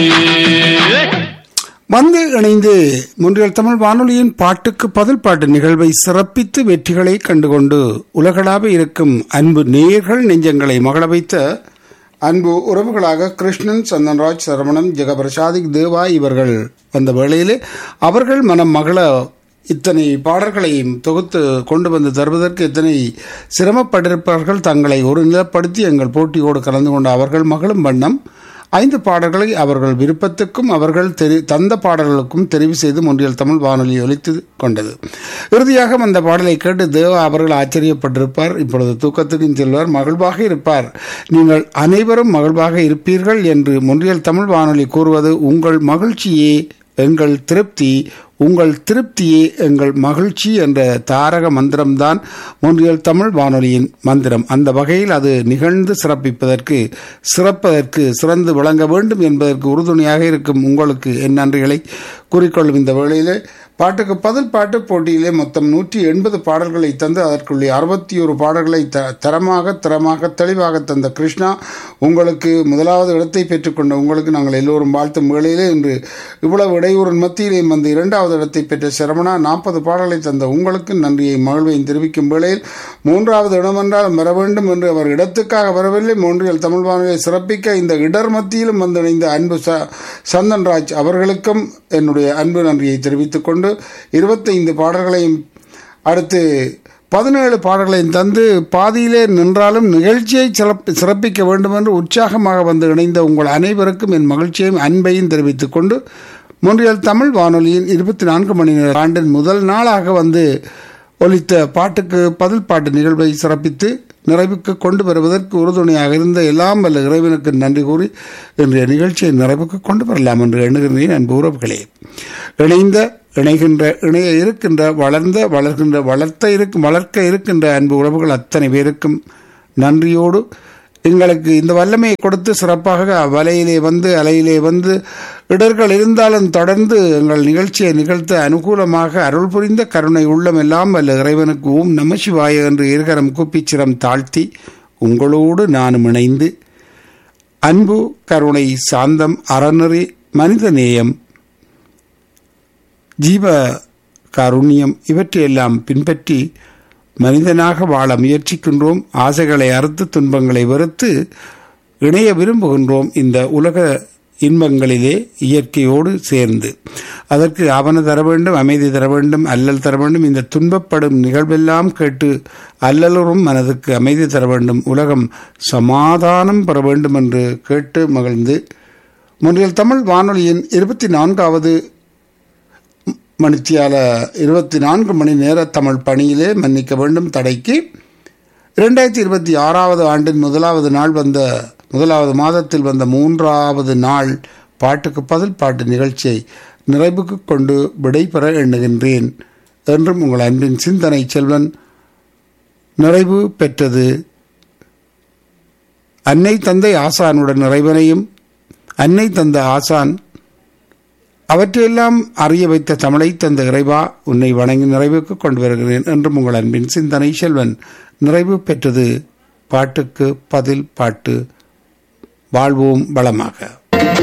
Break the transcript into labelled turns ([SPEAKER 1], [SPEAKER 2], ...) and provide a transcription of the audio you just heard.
[SPEAKER 1] வந்து இணைந்து முன்றியல் தமிழ் வானொலியின் பாட்டுக்கு பதில் பாட்டு நிகழ்வை சிறப்பித்து வெற்றிகளை கண்டுகொண்டு உலகளாக இருக்கும் அன்பு நேர்கள் நெஞ்சங்களை மகள வைத்த அன்பு உறவுகளாக கிருஷ்ணன் சந்தன்ராஜ் சரவணன் ஜெகபிரசாதிக் தேவா இவர்கள் வந்த வேளையிலே அவர்கள் மனம் மகள இத்தனை பாடல்களையும் தொகுத்து கொண்டு வந்து தருவதற்கு இத்தனை சிரமப்பட்டிருப்பார்கள் தங்களை ஒரு நிலப்படுத்தி எங்கள் போட்டியோடு கலந்து கொண்ட அவர்கள் மகளும் வண்ணம் ஐந்து பாடல்களை அவர்கள் விருப்பத்துக்கும் அவர்கள் தெரி தந்த பாடல்களுக்கும் தெரிவு செய்து முன்றியல் தமிழ் வானொலி ஒலித்து கொண்டது இறுதியாக அந்த பாடலை கேட்டு தேவா அவர்கள் ஆச்சரியப்பட்டிருப்பார் இப்பொழுது தூக்கத்துக்கும் செல்வார் மகிழ்வாக இருப்பார் நீங்கள் அனைவரும் மகிழ்வாக இருப்பீர்கள் என்று முன்றியல் தமிழ் வானொலி கூறுவது உங்கள் மகிழ்ச்சியே எங்கள் திருப்தி உங்கள் திருப்தியே எங்கள் மகிழ்ச்சி என்ற தாரக மந்திரம்தான் மூன்றியல் தமிழ் வானொலியின் மந்திரம் அந்த வகையில் அது நிகழ்ந்து சிறப்பிப்பதற்கு சிறப்பதற்கு சிறந்து விளங்க வேண்டும் என்பதற்கு உறுதுணையாக இருக்கும் உங்களுக்கு என் நன்றிகளை கூறிக்கொள்ளும் இந்த வேளையிலே பாட்டுக்கு பதில் பாட்டு போட்டியிலே மொத்தம் நூற்றி எண்பது பாடல்களை தந்து அதற்குள்ளே அறுபத்தி ஒரு பாடல்களை த தரமாக தரமாக தெளிவாக தந்த கிருஷ்ணா உங்களுக்கு முதலாவது இடத்தை பெற்றுக்கொண்ட உங்களுக்கு நாங்கள் எல்லோரும் வாழ்த்தும் வேளையிலே இன்று இவ்வளவு இடையூறின் மத்தியிலேயும் வந்து இரண்டாவது இடத்தை பெற்ற சரவணா நாற்பது பாடல்களை தந்த உங்களுக்கு நன்றியை மகிழ்வையும் தெரிவிக்கும் வேளையில் மூன்றாவது இடம் என்றால் வர வேண்டும் என்று அவர் இடத்துக்காக வரவில்லை மூன்றியல் தமிழ் வானொலியை சிறப்பிக்க இந்த இடர் மத்தியிலும் வந்து இணைந்த அன்பு ச சந்தன்ராஜ் அவர்களுக்கும் என்னுடைய அன்பு நன்றியை தெரிவித்துக் கொண்டு இருபத்தைந்து பாடல்களையும் அடுத்து பதினேழு பாடல்களையும் தந்து பாதியிலே நின்றாலும் நிகழ்ச்சியை சிறப்பி சிறப்பிக்க வேண்டும் என்று உற்சாகமாக வந்து இணைந்த உங்கள் அனைவருக்கும் என் மகிழ்ச்சியையும் அன்பையும் தெரிவித்துக் கொண்டு முன்றியல் தமிழ் வானொலியின் இருபத்தி நான்கு மணி நேர ஆண்டின் முதல் நாளாக வந்து ஒலித்த பாட்டுக்கு பதில் பாட்டு நிகழ்வை சிறப்பித்து நிறைவுக்கு கொண்டு வருவதற்கு உறுதுணையாக இருந்த எல்லாம் வல்ல இறைவனுக்கு நன்றி கூறி இன்றைய நிகழ்ச்சியை நிறைவுக்கு கொண்டு வரலாம் என்று எண்ணுகின்றேன் அன்பு உறவுகளே இணைந்த இணைகின்ற இணைய இருக்கின்ற வளர்ந்த வளர்கின்ற வளர்த்த இருக்கும் வளர்க்க இருக்கின்ற அன்பு உறவுகள் அத்தனை பேருக்கும் நன்றியோடு எங்களுக்கு இந்த வல்லமையை கொடுத்து சிறப்பாக வலையிலே வந்து அலையிலே வந்து இடர்கள் இருந்தாலும் தொடர்ந்து எங்கள் நிகழ்ச்சியை நிகழ்த்த அனுகூலமாக அருள் புரிந்த கருணை உள்ளம் எல்லாம் வல்ல இறைவனுக்கு ஓம் நம சிவாய என்று இருகரம் கூப்பிச்சிரம் தாழ்த்தி உங்களோடு நானும் இணைந்து அன்பு கருணை சாந்தம் அறநெறி மனித நேயம் ஜீவ காருண்யம் இவற்றையெல்லாம் பின்பற்றி மனிதனாக வாழ முயற்சிக்கின்றோம் ஆசைகளை அறுத்து துன்பங்களை வெறுத்து இணைய விரும்புகின்றோம் இந்த உலக இன்பங்களிலே இயற்கையோடு சேர்ந்து அதற்கு ஆவண தர வேண்டும் அமைதி தர வேண்டும் அல்லல் தர வேண்டும் இந்த துன்பப்படும் நிகழ்வெல்லாம் கேட்டு அல்லலுறும் மனதுக்கு அமைதி தர வேண்டும் உலகம் சமாதானம் பெற வேண்டும் என்று கேட்டு மகிழ்ந்து முன்றில் தமிழ் வானொலியின் இருபத்தி நான்காவது மணித்தியால இருபத்தி நான்கு மணி நேர தமிழ் பணியிலே மன்னிக்க வேண்டும் தடைக்கு இரண்டாயிரத்தி இருபத்தி ஆறாவது ஆண்டின் முதலாவது நாள் வந்த முதலாவது மாதத்தில் வந்த மூன்றாவது நாள் பாட்டுக்கு பதில் பாட்டு நிகழ்ச்சியை நிறைவுக்கு கொண்டு விடைபெற எண்ணுகின்றேன் என்றும் உங்கள் அன்பின் சிந்தனை செல்வன் நிறைவு பெற்றது அன்னை தந்தை ஆசானுடன் நிறைவனையும் அன்னை தந்த ஆசான் அவற்றையெல்லாம் அறிய வைத்த தமிழை தந்த இறைவா உன்னை வணங்கி நிறைவுக்கு கொண்டு வருகிறேன் என்றும் உங்கள் அன்பின் சிந்தனை செல்வன் நிறைவு பெற்றது பாட்டுக்கு பதில் பாட்டு வாழ்வோம் வளமாக